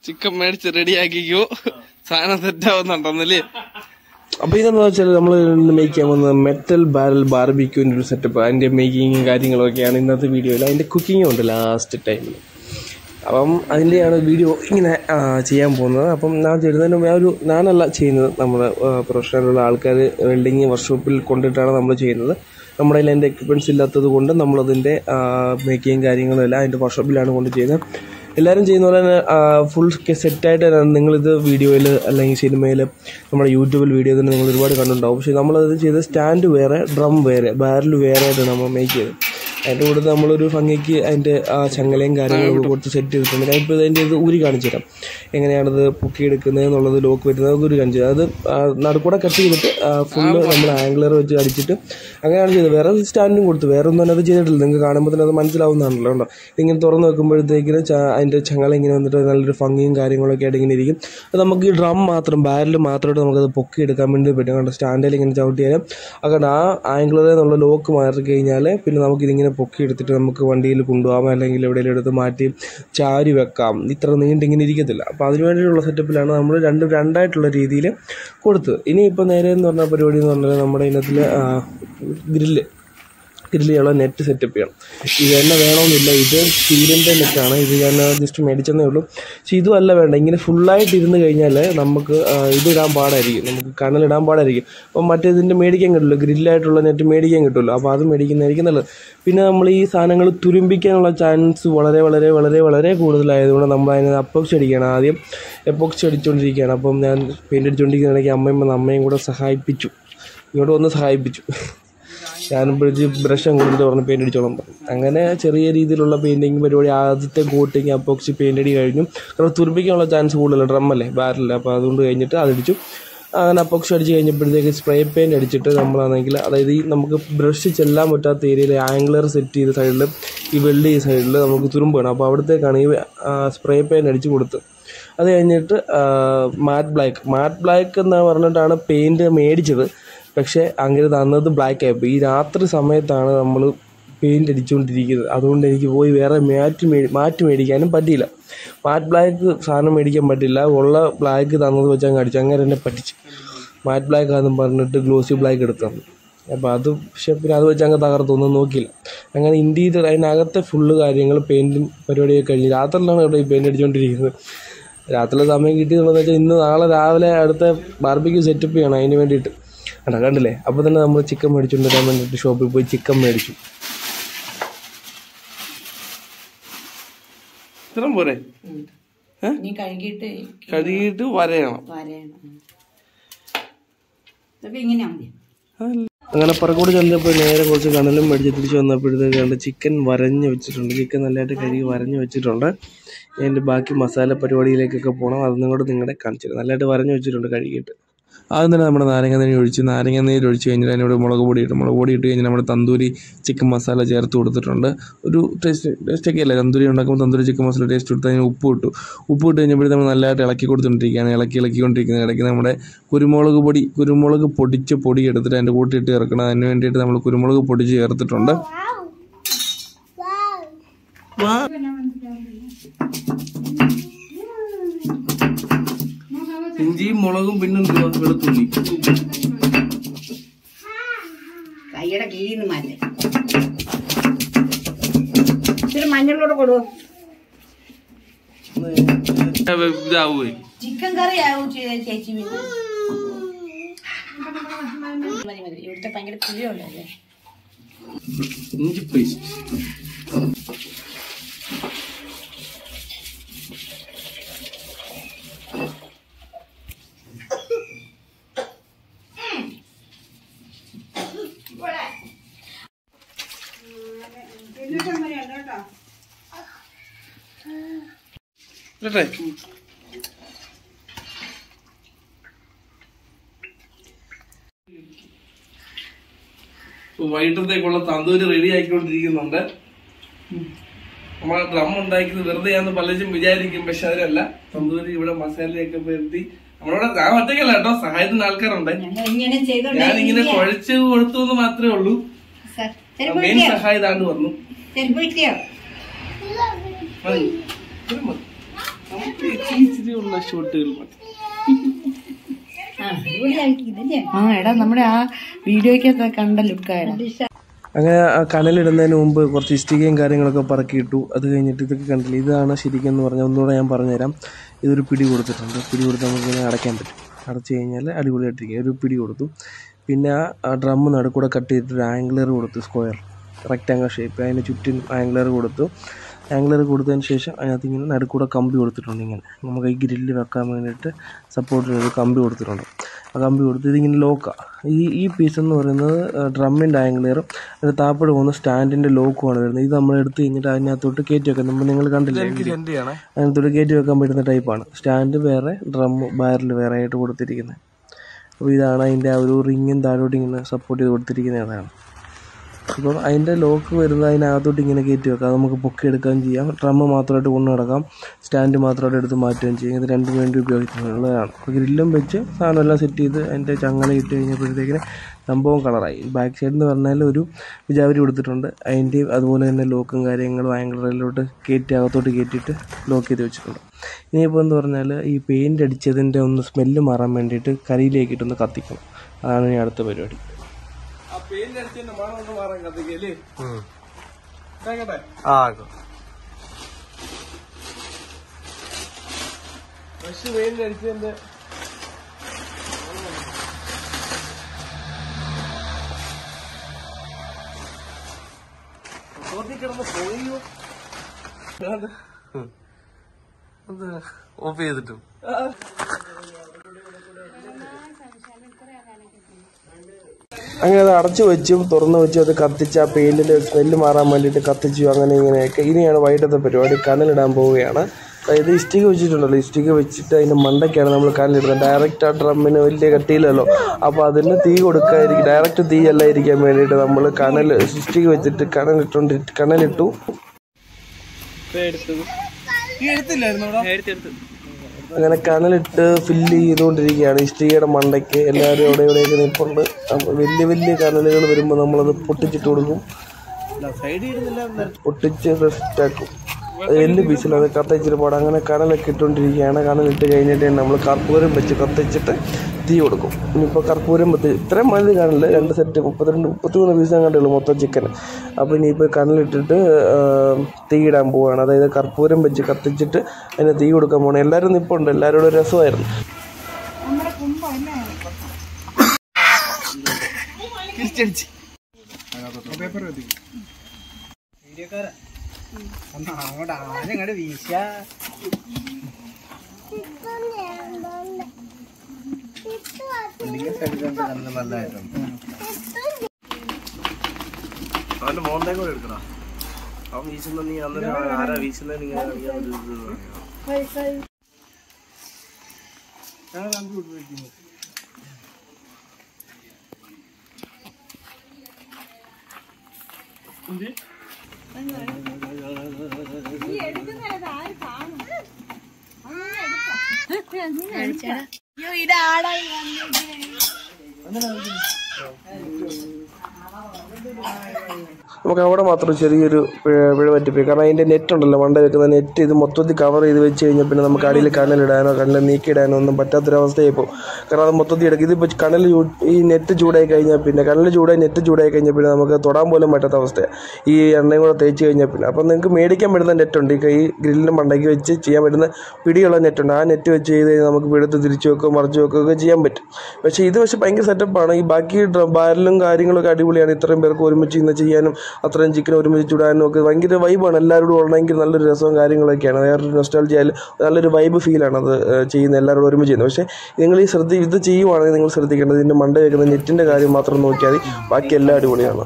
Chicken മേടിച്ച് റെഡിയാക്കിക്കോ സാധനം set ആവുന്നുണ്ടെന്നല്ലേ അപ്പൊ ഇതെന്ന് വെച്ചാൽ നമ്മൾ മേക്ക് ചെയ്യാൻ പോകുന്നത് മെറ്റൽ ബാരൽ ബാർബിക്യൂവിന്റെ ഒരു സെറ്റപ്പ് അതിന്റെ മേക്കിങ്ങും കാര്യങ്ങളൊക്കെയാണ് ഇന്നത്തെ വീഡിയോയിൽ അതിന്റെ കുക്കിങ്ങും ഉണ്ട് ലാസ്റ്റ് ടൈമിൽ അപ്പം അതിൻ്റെയാണ് വീഡിയോ ഇങ്ങനെ ആ, ചെയ്യാൻ പോകുന്നത് അപ്പം ഞാൻ ചെയ്യുന്നതിന് മുമ്പ് ഞാൻ ഒരു ഞാനല്ല ചെയ്യുന്നത് നമ്മുടെ പ്രൊഫഷണലുള്ള ആൾക്കാർ വെൽഡിങ് വർക്ക്ഷോപ്പിൽ കൊണ്ടിട്ടാണ് നമ്മൾ ചെയ്യുന്നത് നമ്മുടെ കയ്യിൽ അതിൻ്റെ എക്യുപ്മെൻറ്റ്സ് ഇല്ലാത്തത് കൊണ്ട് നമ്മളതിൻ്റെ മേക്കിങ് കാര്യങ്ങളും എല്ലാം അതിൻ്റെ വർക്ക്ഷോപ്പിലാണ് കൊണ്ട് ചെയ്യുന്നത് എല്ലാവരും ചെയ്യുന്ന പോലെ തന്നെ ഫുൾ സെറ്റായിട്ട് നിങ്ങളിത് വീഡിയോയിൽ അല്ലെങ്കിൽ സിനിമയിൽ നമ്മുടെ യൂട്യൂബിൽ വീഡിയോ തന്നെ നിങ്ങൾ ഒരുപാട് കണ്ടിട്ടുണ്ടാവും പക്ഷേ നമ്മളത് ചെയ്ത് സ്റ്റാൻഡ് വേറെ ഡ്രം വേറെ ബാരൽ വേറെ ആയിട്ടാണ് നമ്മൾ മേക്ക് ചെയ്തത് അതിൻ്റെ കൂടെ നമ്മളൊരു ഭംഗിക്ക് അതിൻ്റെ ആ ചങ്ങലയും കാര്യങ്ങളും ഒക്കെ കൊടുത്ത് സെറ്റ് ചെയ്തിട്ടുണ്ട് ഞാനിപ്പോൾ ഇതിൻ്റെ ഇത് ഊരി കാണിച്ചു തരാം എങ്ങനെയാണത് പൊക്കിയെടുക്കുന്നത് എന്നുള്ളത് ലോക്ക് വരുന്നത് അത് ഊരി കാണിച്ചു തരാം. അത് ആ, നടുക്കൂടെ കട്ട് ചെയ്തിട്ട് ഫുള്ള് നമ്മൾ ആംഗ്ലർ വെച്ച് അടിച്ചിട്ട് അങ്ങനെയാണ് ചെയ്തത് വേറെ സ്റ്റാൻഡും കൊടുത്തു വേറെ ഒന്നും അത് ചെയ്തിട്ടില്ല നിങ്ങൾക്ക് കാണുമ്പോൾ തന്നെ അത് മനസ്സിലാവുന്നതാണല്ലോ കേട്ടോ ഇതിങ്ങനെ തുറന്ന് വെക്കുമ്പോഴത്തേക്കിന് ച- അതിൻ്റെ ചങ്ങല ഇങ്ങനെ വന്നിട്ട് നല്ലൊരു ഭംഗിയും കാര്യങ്ങളൊക്കെ ആയിട്ട് ഇങ്ങനെ ഇരിക്കും അത് നമുക്ക് ഈ ഡ്രം മാത്രം ബാരൽ മാത്രമായിട്ട് നമുക്കത് പൊക്കി എടുക്കാൻ വേണ്ടി പറ്റും കണ്ടോ സ്റ്റാൻഡിൽ ഇങ്ങനെ ചവിട്ടിയാലും അതുകൊണ്ട് ആ ആംഗ്ലറിൽ നിന്നുള്ള ലോക്ക് മാറി കഴിഞ്ഞാൽ പിന്നെ നമുക്ക് ഇതിങ്ങനെ പൊക്കി എടുത്തിട്ട് നമുക്ക് വണ്ടിയിൽ കൊണ്ടുപോകാം അല്ലെങ്കിൽ എവിടെയെങ്കിലും എടുത്ത് മാറ്റി ചാരി വെക്കാം ഇത്ര നീണ്ടിങ്ങനെ ഇരിക്കത്തില്ല അപ്പോൾ അതിന് വേണ്ടിയിട്ടുള്ള സെറ്റപ്പിലാണ് നമ്മൾ രണ്ട് രണ്ടായിട്ടുള്ള രീതിയിൽ കൊടുത്തത് ഇനിയിപ്പോൾ നേരെ എന്ന് പറഞ്ഞ പരിപാടി എന്ന് പറഞ്ഞാൽ നമ്മുടെ ഇനത്തിൽ ഗ്രില്ല് ഗ്രില്ല് ചെയ്യാനുള്ള നെറ്റ് സെറ്റപ്പ് ചെയ്യണം ഇത് തന്നെ വേണമെന്നില്ല ഇത് സ്റ്റീലിൻ്റെ നെറ്റാണ് ഇത് ഞാൻ ജസ്റ്റ് മേടിച്ചെന്നേ ഉള്ളൂ പക്ഷെ ഇതും അല്ല വേണ്ട ഇങ്ങനെ ഫുള്ളായിട്ട് ഇരുന്ന് കഴിഞ്ഞാൽ നമുക്ക് ആ, ഇത് ഇടാൻ പാടായിരിക്കും നമുക്ക് കനലിടാൻ പാടായിരിക്കും അപ്പം മറ്റേതിൻ്റെ മേടിക്കാൻ കിട്ടുമല്ലോ ഗ്രില്ലായിട്ടുള്ള നെറ്റ് മേടിക്കാൻ കിട്ടുമല്ലോ അപ്പോൾ അത് മേടിക്കുന്നതായിരിക്കും നല്ലത് പിന്നെ നമ്മൾ ഈ സാധനങ്ങൾ തുരുമ്പിക്കാനുള്ള ചാൻസ് വളരെ വളരെ വളരെ വളരെ കൂടുതലായതുകൊണ്ട് നമ്മൾ അതിന് അപ്പോക്സ് അടിക്കണം ആദ്യം എപ്പോക്സ് അടിച്ചുകൊണ്ടിരിക്കുകയാണ് അപ്പം ഞാൻ പെയിൻ്റ് അടിച്ചുകൊണ്ടിരിക്കുന്നതിനിടയ്ക്ക് അമ്മയും വന്ന് അമ്മയും കൂടെ സഹായിപ്പിച്ചു ഇങ്ങോട്ട് വന്ന് സഹായിപ്പിച്ചു ഞാനും പിടിച്ച് ബ്രഷ് കൊടുത്തിട്ട് പറഞ്ഞ് പെയിൻ്റ് അടിച്ചോളാം പറഞ്ഞു അങ്ങനെ ചെറിയ രീതിയിലുള്ള പെയിൻറ്റിങ് പരിപാടി ആദ്യത്തെ കോട്ടിങ് അപ്പോക്സി പെയിൻ്റ് അടി കഴിഞ്ഞു കാരണം തുരുമ്പിക്കാനുള്ള ചാൻസ് കൂടുതലല്ല ഡ്രമ്മല്ലേ ബാരല്ല അപ്പോൾ അതുകൊണ്ട് കഴിഞ്ഞിട്ട് അതടിച്ചു അങ്ങനെ അപ്പോക്സി അടിച്ച് കഴിഞ്ഞപ്പോഴത്തേക്ക് സ്പ്രേ പെയിൻ്റ് അടിച്ചിട്ട് നമ്മളാണെങ്കിൽ അതായത് ഈ നമുക്ക് ബ്രഷ് ചെല്ലാൻ പറ്റാത്ത ഏരിയയിൽ ആംഗ്ലർ സെറ്റ് ചെയ്ത സൈഡിൽ ഈ വെള്ളി ഈ സൈഡിൽ നമുക്ക് തുരുമ്പ് വേണം അപ്പോൾ അവിടത്തേക്കാണ് ഈ സ്പ്രേ പെയിൻ്റ് അടിച്ച് കൊടുത്തത് അത് കഴിഞ്ഞിട്ട് മാറ്റ് ബ്ലാക്ക് മാറ്റ് ബ്ലാക്ക് എന്ന് പറഞ്ഞിട്ടാണ് പെയിൻറ് മേടിച്ചത് പക്ഷേ അങ്ങനെ തന്നത് ബ്ലാക്ക് ആയിപ്പോയി ഈ രാത്രി സമയത്താണ് നമ്മൾ പെയിൻ്റ് അടിച്ചുകൊണ്ടിരിക്കുന്നത് അതുകൊണ്ട് എനിക്ക് പോയി വേറെ മാറ്റ് മേടി മാറ്റ് മേടിക്കാനും പറ്റിയില്ല മാറ്റ് ബ്ലാക്ക് സാധനം മേടിക്കാൻ പറ്റില്ല ഉള്ള ബ്ലാക്ക് തന്നത് വെച്ച് അങ്ങ് അടിച്ചു അങ്ങനെ എന്നെ പറ്റിച്ചു മാറ്റ് ബ്ലാക്ക് ആണെന്നും പറഞ്ഞിട്ട് ഗ്ലോസി ബ്ലാക്ക് എടുത്തു തന്നു അപ്പോൾ അത് പക്ഷേ പിന്നെ അത് വെച്ച് അങ്ങ് തകർത്തൊന്നും നോക്കിയില്ല അങ്ങനെ ഇൻറ്റീരിയർ അതിനകത്തെ ഫുള്ള് കാര്യങ്ങൾ പെയിൻറ്റും പരിപാടിയൊക്കെ കഴിഞ്ഞ് രാത്രിയിലാണ് ഇവിടെ ഈ പെയിൻ്റ് അടിച്ചുകൊണ്ടിരിക്കുന്നത് രാത്രിയിലെ സമയം കിട്ടിയെന്നുള്ളത് വെച്ചാൽ ഇന്ന് നാളെ രാവിലെ അടുത്ത ബാർബിക്യൂ സെറ്റപ്പ് ചെയ്യണം അതിന് വേണ്ടിയിട്ട് കണ്ടോ കണ്ടില്ലേ അപ്പോൾ തന്നെ നമ്മൾ ചിക്കൻ മേടിച്ചുകൊണ്ട് വരാൻ വേണ്ടിയിട്ട് ഷോപ്പിൽ പോയി ചിക്കൻ മേടിച്ചു ഇത്രയും പോരെ നീ കഴുകിയിട്ട് കഴുകിയിട്ട് വരയണം വരയണം ഇതൊക്കെ ഇങ്ങനെ മതി അങ്ങനെ പറക്കോട് ചെന്നപ്പോൾ നേരെ കുറച്ച് കണലും മേടിച്ച് തിരിച്ച് വന്നപ്പോഴത്തേക്ക് കണ്ട് ചിക്കൻ വരഞ്ഞ് വെച്ചിട്ടുണ്ട് ചിക്കൻ നല്ലതായിട്ട് കഴുകി വരഞ്ഞ് വെച്ചിട്ടുണ്ട് അതിൻ്റെ ബാക്കി മസാല പരിപാടിയിലേക്കൊക്കെ പോകണം അത് നിങ്ങളോട് നിങ്ങളെ കാണിച്ചു തരാം നല്ലതായിട്ട് വരഞ്ഞ് വെച്ചിട്ടുണ്ട് കഴുകിയിട്ട് ആദ്യം തന്നെ നമ്മുടെ നാരങ്ങ നീര് ഒഴിച്ച് നാരങ്ങ നീര് ഒഴിച്ച് കഴിഞ്ഞാൽ അതിനോട് മുളക് പൊടി ഇട്ട് മുളക് പൊടി ഇട്ട് കഴിഞ്ഞാൽ നമ്മുടെ തന്തൂരി ചിക്കൻ മസാല ചേർത്ത് കൊടുത്തിട്ടുണ്ട് ഒരു ടേസ്റ്റ് ടേസ്റ്റൊക്കെ അല്ലേ തന്തൂരി ഉണ്ടാക്കുമ്പോൾ തന്തൂരി ചിക്കൻ മസാല ടേസ്റ്റ് കൊടുത്ത് അതിന് ഉപ്പ് ഇട്ടു ഉപ്പ് ഇട്ട് കഴിഞ്ഞപ്പോഴേ നമ്മൾ നല്ലതായിട്ട് ഇളക്കി കൊടുത്തുകൊണ്ടിരിക്കുകയാണ് ഇളക്കി ഇളക്കിക്കൊണ്ടിരിക്കുന്ന ഇടയ്ക്ക് നമ്മുടെ കുരുമുളക് പൊടി കുരുമുളക് പൊടിച്ച പൊടി എടുത്തിട്ട് അതിൻ്റെ കൂട്ടിയിട്ട് ഇറക്കണം അതിന് വേണ്ടിയിട്ട് നമ്മൾ കുരുമുളക് പൊടിച്ച് ചേർത്തിട്ടുണ്ട് ഇഞ്ചിയും മുളകും പിന്നെ എന്തുവാ? വെളുത്തുള്ളി കൈയുടെ കീഴിൽ നിന്ന് മാറ്റി ഇച്ചിരി മഞ്ഞളോട് കൊടു ഇതാവുമേ ചിക്കൻ കറി ആവും ചേ- ചേച്ചി വീട്ടിൽ. മതി മതി ഇവിടുത്തെ ഭയങ്കര പുളിയുള്ളല്ലേ ഇഞ്ചി പേസ്റ്റ് കേട്ടെ ഇപ്പൊ വൈകിട്ടത്തേക്കുള്ള തന്തൂരി റെഡി ആയിക്കൊണ്ടിരിക്കുന്നുണ്ട് നമ്മളെ ഡ്രം ഉണ്ടാക്കിയത് വെറുതെയാന്ന് പലരും വിചാരിക്കും പക്ഷെ അതിലല്ല തന്തൂരി ഇവിടെ മസാലയൊക്കെ വരുത്തി നമ്മളിവിടെ ഞാൻ ഒറ്റയ്ക്കല്ല കേട്ടോ സഹായത്തിന് ആൾക്കാരുണ്ട് ഞങ്ങൾ ഇങ്ങനെ ചെയ്തോണ്ടേ ഞാനിങ്ങനെ കുഴച്ച് കൊടുത്തു എന്ന് മാത്രമേ ഉള്ളൂ സർ, ചെരുപ്പ് മെയിൻ കിട്ടിയോ സഹായം ഇതാണ്ട് വന്നു ചെരുപ്പ് കിട്ടിയോ മതി. ഇത്രയും മതി. നമുക്ക് ഇച്ചിരി ഇച്ചിരി ഉള്ള ഷോട്ടുകൾ മതി ആ എടാ നമ്മുടെ ആ വീഡിയോക്കകത്ത് കണ്ട ലുക്കാണ് അങ്ങനെ ആ കനലിടുന്നതിന് മുമ്പ് കുറച്ച് ഇഷ്ടികയും കാര്യങ്ങളൊക്കെ പറക്കിയിട്ടു അത് കഴിഞ്ഞിട്ട് ഇതൊക്കെ കണ്ടില്ല ഇതാണ് ശരിക്കും എന്ന് പറഞ്ഞാൽ ഒന്നുകൂടെ ഞാൻ പറഞ്ഞുതരാം ഇതൊരു പിടി കൊടുത്തിട്ടുണ്ട് പിടി കൊടുത്ത് നമുക്ക് ഇങ്ങനെ അടയ്ക്കാൻ പറ്റും അടച്ചു കഴിഞ്ഞാൽ അടിപൊളിയായിട്ടിരിക്കും ഒരു പിടി കൊടുത്തു പിന്നെ ആ ഡ്രം നടുക്കൂടെ കട്ട് ചെയ്തിട്ട് ഒരു ആംഗ്ലർ കൊടുത്തു സ്ക്വയർ റെക്റ്റാങ്കിൾ ഷേപ്പ് അതിന് ചുറ്റും ആംഗ്ലർ കൊടുത്തു ആംഗ്ലർ കൊടുത്തതിന് ശേഷം അതിനകത്ത് ഇങ്ങനെ നടുക്കൂടെ കമ്പി കൊടുത്തിട്ടുണ്ട് ഇങ്ങനെ നമുക്ക് ഈ ഗ്രില്ല് വെക്കാൻ വേണ്ടിയിട്ട് സപ്പോർട്ട് ചെയ്ത് കമ്പി കൊടുത്തിട്ടുണ്ട് ആ കമ്പി കൊടുത്ത് ഇതിങ്ങനെ ലോക്കാണ് ഈ ഈ പീസ് എന്ന് പറയുന്നത് ഡ്രമ്മിൻ്റെ ആംഗ്ലറും അതിന് താപ്പഴ പോകുന്ന സ്റ്റാൻഡിൻ്റെ ലോക്കുമാണ് വരുന്നത് ഇത് നമ്മൾ എടുത്ത് കഴിഞ്ഞിട്ട് അതിനകത്തോട്ട് കയറ്റി വെക്കാം നമ്മൾ നിങ്ങൾ കണ്ടില്ലേ അതിനകത്തോട്ട് കയറ്റി വെക്കാൻ പറ്റുന്ന ടൈപ്പാണ് സ്റ്റാൻഡ് വേറെ ഡ്രം ബാരൽ വേറെ ആയിട്ട് കൊടുത്തിരിക്കുന്നത് അപ്പോൾ ഇതാണ് അതിൻ്റെ ആ ഒരു റിങ്ങും താഴോട്ട് ഇങ്ങനെ സപ്പോർട്ട് ചെയ്ത് കൊടുത്തിരിക്കുന്നത് അതാണ് അപ്പം അതിൻ്റെ ലോക്ക് വരുന്നത് അതിനകത്തോട്ട് ഇങ്ങനെ കയറ്റി വെക്കാം നമുക്ക് പൊക്കി എടുക്കുകയും ചെയ്യാം ഡ്രമ്മ് മാത്രമായിട്ട് കൊണ്ടു നടക്കാം സ്റ്റാൻഡ് മാത്രമായിട്ട് എടുത്ത് മാറ്റുകയും ചെയ്യും ഇത് രണ്ടും വേണ്ടി ഉപയോഗിക്കുന്നുള്ളതാണ് അപ്പോൾ ഗ്രില്ലും വെച്ച് സാധനം എല്ലാം സെറ്റ് ചെയ്ത് അതിൻ്റെ ചങ്ങല ഇട്ട് കഴിഞ്ഞപ്പോഴത്തേക്കിന് സംഭവം കളറായി ബാക്ക് സൈഡിൽ എന്ന് പറഞ്ഞാൽ ഒരു വിജാവരി കൊടുത്തിട്ടുണ്ട് അതിൻ്റെയും അതുപോലെ തന്നെ ലോക്കും കാര്യങ്ങളും ആംഗിളിലോട്ട് കയറ്റി അകത്തോട്ട് കയറ്റിയിട്ട് ലോക്ക് ചെയ്ത് വെച്ചിട്ടുണ്ട് ഇനിയിപ്പോൾ എന്ന് പറഞ്ഞാൽ ഈ പെയിൻ്റ് അടിച്ചതിൻ്റെ ഒന്ന് സ്മെല്ല് മാറാൻ വേണ്ടിയിട്ട് കരിയിലേക്കിട്ടൊന്ന് കത്തിക്കണം അതാണ് ഇനി അടുത്ത പരിപാടി ആ പെയിന്റ് അടിച്ചതിന്റെ മണം ഒന്ന് മാറാൻ കത്തിക്കല്ലേ കേട്ടെ ആ ഫ്രഷ് പെയിന്റ് അടിച്ചതിന്റെ കിടന്ന് പോയോ ഓഫ് ചെയ്തിട്ടും അങ്ങനെ അത് അടച്ചു വെച്ചും തുറന്നു വെച്ചും അത് കത്തിച്ച് ആ പെയിന്റിന്റെ സ്മെല്ല് മാറാൻ വേണ്ടിയിട്ട് കത്തിച്ചു അങ്ങനെ ഇങ്ങനെയൊക്കെ ഇനിയാണ് വൈകിട്ടത്തെ പരിപാടി കനലിടാൻ പോവുകയാണ് അതായത് ഇഷ്ടിക വെച്ചിട്ടുണ്ടല്ലോ ഇഷ്ടിക വെച്ചിട്ട് അതിന്റെ മണ്ടയ്ക്കാണ് നമ്മൾ കനലിടുന്നത് ഡയറക്റ്റ് ആ ഡ്രമ്മിന് വലിയ കട്ടിയില്ലല്ലോ അപ്പോൾ അതിന് തീ കൊടുക്കാതിരിക്കും ഡയറക്റ്റ് തീ അല്ലായിരിക്കാൻ വേണ്ടിയിട്ട് നമ്മൾ കനൽ ഇഷ്ടിക വെച്ചിട്ട് കനലിട്ടോണ്ട് കനലിട്ടു അങ്ങനെ കനലിട്ട് ഫില്ല് ചെയ്തുകൊണ്ടിരിക്കുകയാണ് ഇഷ്ടികയുടെ മണ്ടയ്ക്ക് എല്ലാവരും അവിടെ ഇവിടെയൊക്കെ നിൽപ്പുണ്ട് അപ്പോൾ വലിയ വലിയ കനലുകൾ വരുമ്പോൾ നമ്മളത് പൊട്ടിച്ചിട്ട് കൊടുക്കും പൊട്ടിച്ച് സെറ്റാക്കും അത് വലിയ പീസിൽ അത് കത്തിച്ചിട്ട് പാടാം അങ്ങനെ കനലൊക്കെ ഇട്ടുകൊണ്ടിരിക്കുകയാണ് കനലിട്ട് കഴിഞ്ഞിട്ട് നമ്മൾ കർപ്പൂരം വെച്ച് കത്തിച്ചിട്ട് തീ കൊടുക്കും ഇനിയിപ്പോൾ കർപ്പൂരം വെച്ച് ഇത്രയും മതി കനല് രണ്ട് സെറ്റ് മുപ്പത്തിരണ്ട് മുപ്പത്തിമൂന്ന് പീസ് അങ്ങോട്ടേ ഉള്ളൂ മൊത്തം ചിക്കൻ അപ്പോൾ ഇനിയിപ്പോൾ കനലിട്ടിട്ട് ആ, തീ ഇടാൻ പോവുകയാണ് അതായത് കർപ്പൂരം വെച്ച് കത്തിച്ചിട്ട് അതിന് തീ കൊടുക്കാൻ പോകണം എല്ലാവരും നിൽപ്പുണ്ട് എല്ലാവരും ഒരു രസമായിരുന്നു അവന്റെ മോന്തേ കൂടെ എടുക്കടാ അവൻ വീശുന്ന നീ അന്നേരം ആരാ വീശുന്ന നിങ്ങൾ നമുക്ക് അവിടെ മാത്രം ചെറിയൊരു പിഴ- പിഴ പറ്റിപ്പോയി കാരണം അതിന്റെ നെറ്റ് ഉണ്ടല്ലോ മണ്ട വെക്കുന്ന നെറ്റ് ഇത് മൊത്തത്തിൽ കവർ ചെയ്ത് വെച്ച് കഴിഞ്ഞാൽ പിന്നെ നമുക്ക് അടിയിൽ കനലിടാനോ കനൽ നീക്കിയിടാനോ ഒന്നും പറ്റാത്തൊരവസ്ഥയായി പോകും കാരണം അത് മൊത്തത്തിൽ എടുക്കും ഇതിപ്പോൾ കനൽ ചൂ- ഈ നെറ്റ് ചൂടായി കഴിഞ്ഞാൽ പിന്നെ കനൽ ചൂടായി നെറ്റ് ചൂടായി കഴിഞ്ഞാൽ പിന്നെ നമുക്ക് തൊടാൻ പോലും പറ്റാത്ത അവസ്ഥയാണ് ഈ എണ്ണയും കൂടെ തേച്ച് കഴിഞ്ഞാൽ പിന്നെ അപ്പം നിങ്ങൾക്ക് മേടിക്കാൻ പറ്റുന്ന നെറ്റ് ഉണ്ട് ഈ കൈ ഗ്രില്ലിൻ്റെ മണ്ടയ്ക്ക് വെച്ച് ചെയ്യാൻ പറ്റുന്ന പിടിയുള്ള നെറ്റ് ഉണ്ട് ആ നെറ്റ് വെച്ച് ചെയ്ത് കഴിഞ്ഞാൽ നമുക്ക് എടുത്ത് തിരിച്ചു വെക്കുകയോ മറിച്ച് വെക്കുകയൊക്കെ ചെയ്യാൻ പറ്റും പക്ഷേ ഇത് പക്ഷേ ഭയങ്കര സെറ്റപ്പാണ് ഈ ബാക്കി ഡ്ര- ബാരലും കാര്യങ്ങളൊക്കെ അടിപൊളിയാണ് ഇത്രയും പേർക്ക് ഒരുമിച്ച് ഇന്ന് ചെയ്യാനും അത്രയും ചിക്കൻ ഒരുമിച്ച് ചുടാനും ഒക്കെ ഭയങ്കര വൈബാണ് എല്ലാവരോടും ഉള്ളെങ്കിൽ നല്ലൊരു രസവും കാര്യങ്ങളൊക്കെയാണ് വേറൊരു നൊസ്റ്റാൾജി ആയാലും നല്ലൊരു വൈബ് ഫീലാണ് അത് ഏഹ്, ചെയ്യുന്നത് എല്ലാവരോടും ഒരുമിച്ച് ചെയ്യുന്നത് പക്ഷേ നിങ്ങൾ ഈ ശ്രദ്ധ ഇത് ചെയ്യുവാണെങ്കിൽ നിങ്ങൾ ശ്രദ്ധിക്കേണ്ടത് ഇതിൻ്റെ മണ്ട വെക്കുന്ന നെറ്റിൻ്റെ കാര്യം മാത്രം നോക്കിയാൽ മതി ബാക്കി എല്ലാം അടിപൊളിയാണ്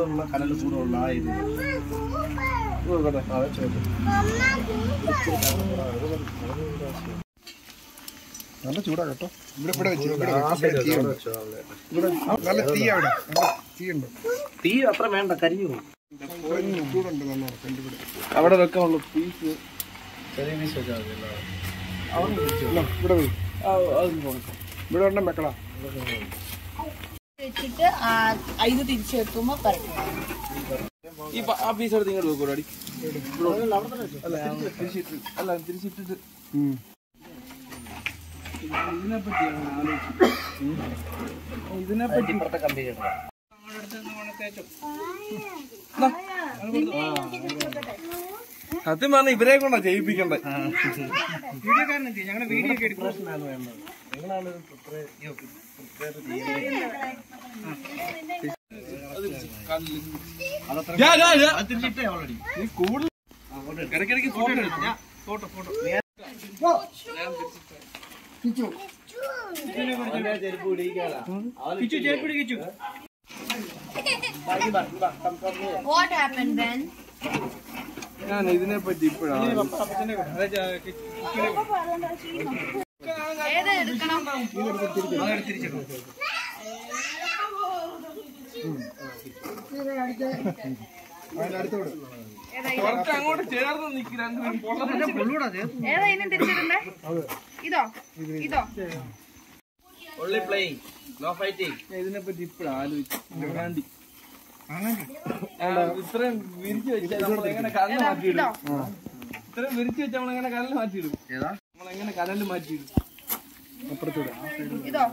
നല്ല ചൂടാ കേട്ടോ ഇവിടെ ഇവിടെ വെച്ച് ഇവിടെ വെച്ച് തീയുണ്ട്. ഇവിടെ നല്ല തീ അവിടെ നല്ല തീയുണ്ട് തീ അത്ര വേണ്ട കരിഞ്ഞു പോകും ചൂടുണ്ട് നല്ലോണം കണ്ടു ഇവിടെ അവിടെ വെക്കാനുള്ള പീസ് ഇല്ല, ഇവിടെ പോയി ഇവിടെ ഒരെണ്ണം വെക്കടാ വെച്ചിട്ട് ആ ഇത് തിരിച്ചു വെക്കുമ്പോ പറയും ഈ പ- ആ പീസ് എടുത്ത് ഇങ്ങോട്ട് വെക്കൂടാടി അല്ല തിരിച്ചിട്ട് അല്ല തിരിച്ചിട്ടിട്ട് ഇതിനെ പറ്റിയാണ് ആലോചിച്ചത് ഇതിനെ പറ്റി സത്യം പറഞ്ഞ ഇവരെ കൊണ്ടാ ചെയ്യിപ്പിക്കണ്ടേ ഞാൻ, ഞാൻ, ഞാൻ. നീ കൂടുതൽ ഇടയ്ക്കിടയ്ക്ക് ഫോട്ടോ എടുത്തു photo photo What happened then? ഞാൻ ഇതിനെ പറ്റി ഇപ്പോഴാണ് ഏത് എടുക്കണം കുറച്ച് അങ്ങോട്ട് ചേർന്ന് നിൽക്കി രണ്ടുപേരും ഏതാ ഇനി തിരിച്ചിടണ്ടേ ഇതോ ഇതോ ഓൺലി പ്ലേയിങ് നോ ഫൈറ്റിംഗ് ഇതിനെ പറ്റി ഇപ്പോഴാണ് ആലോചിച്ചു വേണ്ടി ഇത്രയും വിരിച്ചു വെച്ചാൽ നമ്മൾ എങ്ങനെ കല്ല് മാറ്റിയിടും ഇത്രയും വിരിച്ചു വെച്ചാൽ നമ്മൾ എങ്ങനെ കല്ല് മാറ്റിയിടും നമ്മൾ എങ്ങനെ കല്ല് മാറ്റിയിടും ഇതോ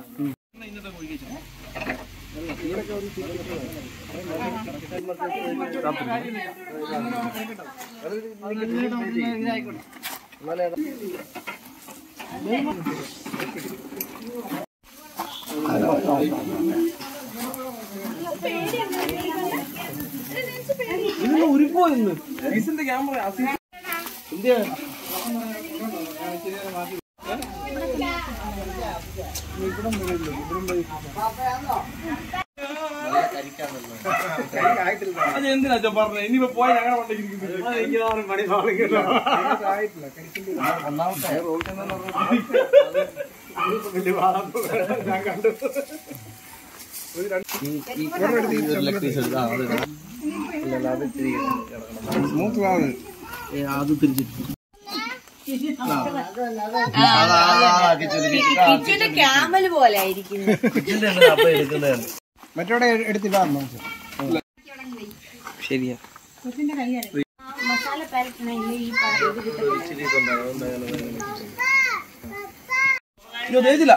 ഇതിന് ഉരുപ്പോ ഇന്ന് ഈസിന്റെ ക്യാമറ അത് എന്തിനാ അച്ഛൻ പറഞ്ഞത് ഇനിയിപ്പോ പോയ ഞങ്ങളുടെ സ്മൂത്ത് കിച്ചന്റെ ക്യാമൽ പോലെ ആയിരിക്കുന്നു മറ്റോടെ എടുത്തില്ല ശരിയാ മസാല പരത്തണ ഈ അയ്യോ തേച്ചില്ല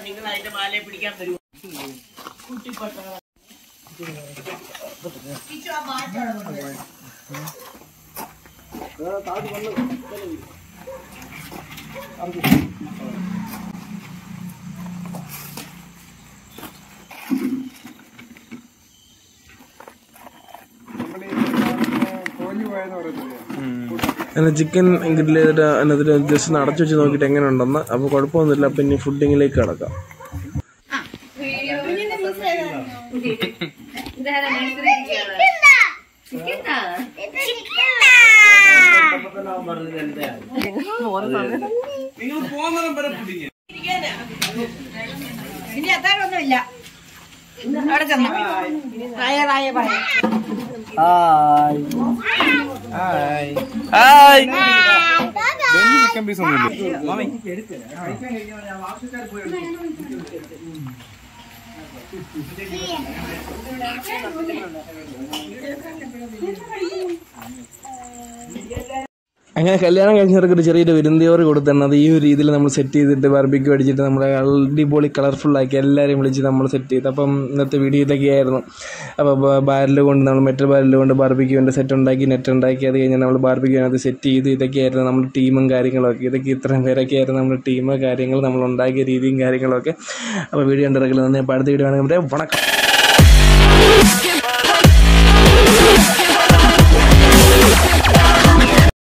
കോഞ്ഞു പോയെന്ന് പറയത്തില്ലേ അങ്ങനെ ചിക്കൻ ഗ്രില്ല് ചെയ്തിട്ട് അതിനകത്ത് ജസ്റ്റ് ഒന്ന് അടച്ചു വെച്ച് നോക്കിയിട്ട് എങ്ങനെ ഉണ്ടെന്ന് അപ്പോൾ കുഴപ്പമൊന്നുമില്ല അപ്പം ഇനി ഫുഡിങ്ങിലേക്ക് കിടക്കാം നിങ്ങൾ പോകുന്നതിനും വരെ ഫുഡിങ് ഇനി എത്താനൊന്നുമില്ല അവിടെ ചെന്നു പ്രായറായ പറയാം ഹായ് ചിക്കൻ പീസ് ഒന്നും അങ്ങനെ കല്യാണം കഴിഞ്ഞവർക്ക് ഒരു ചെറിയൊരു വിരുന്നിയോറ് കൊടുത്തന്നെ അത് ഈ ഒരു രീതിയിൽ നമ്മൾ സെറ്റ് ചെയ്തിട്ട് ബാർബിക്യൂ അടിച്ചിട്ട് നമ്മുടെ അടിപൊളി കളർഫുൾ ആക്കി എല്ലാവരെയും വിളിച്ച് നമ്മൾ സെറ്റ് ചെയ്ത് അപ്പം ഇന്നത്തെ വീഡിയോ ഇതൊക്കെയായിരുന്നു അപ്പോൾ ബാരൽ കൊണ്ട് നമ്മൾ മെറ്റൽ ബാരൽ കൊണ്ട് ബാർബിക്യൂവിൻ്റെ സെറ്റ് ഉണ്ടാക്കി നെറ്റ് ഉണ്ടാക്കി അത് കഴിഞ്ഞ് നമ്മൾ ബാർബിക്യൂവിനകത്ത് സെറ്റ് ചെയ്ത് ഇതൊക്കെയായിരുന്നു നമ്മുടെ ടീമും കാര്യങ്ങളൊക്കെ ഇതൊക്കെ ഇത്രയും പേരൊക്കെയായിരുന്നു നമ്മുടെ ടീം കാര്യങ്ങൾ നമ്മൾ ഉണ്ടാക്കിയ രീതിയും കാര്യങ്ങളൊക്കെ അപ്പോൾ വീഡിയോ കണ്ടിറക്കൽ നന്ദി അപ്പോൾ അടുത്ത വീഡിയോ ആണെങ്കിൽ വണക്കം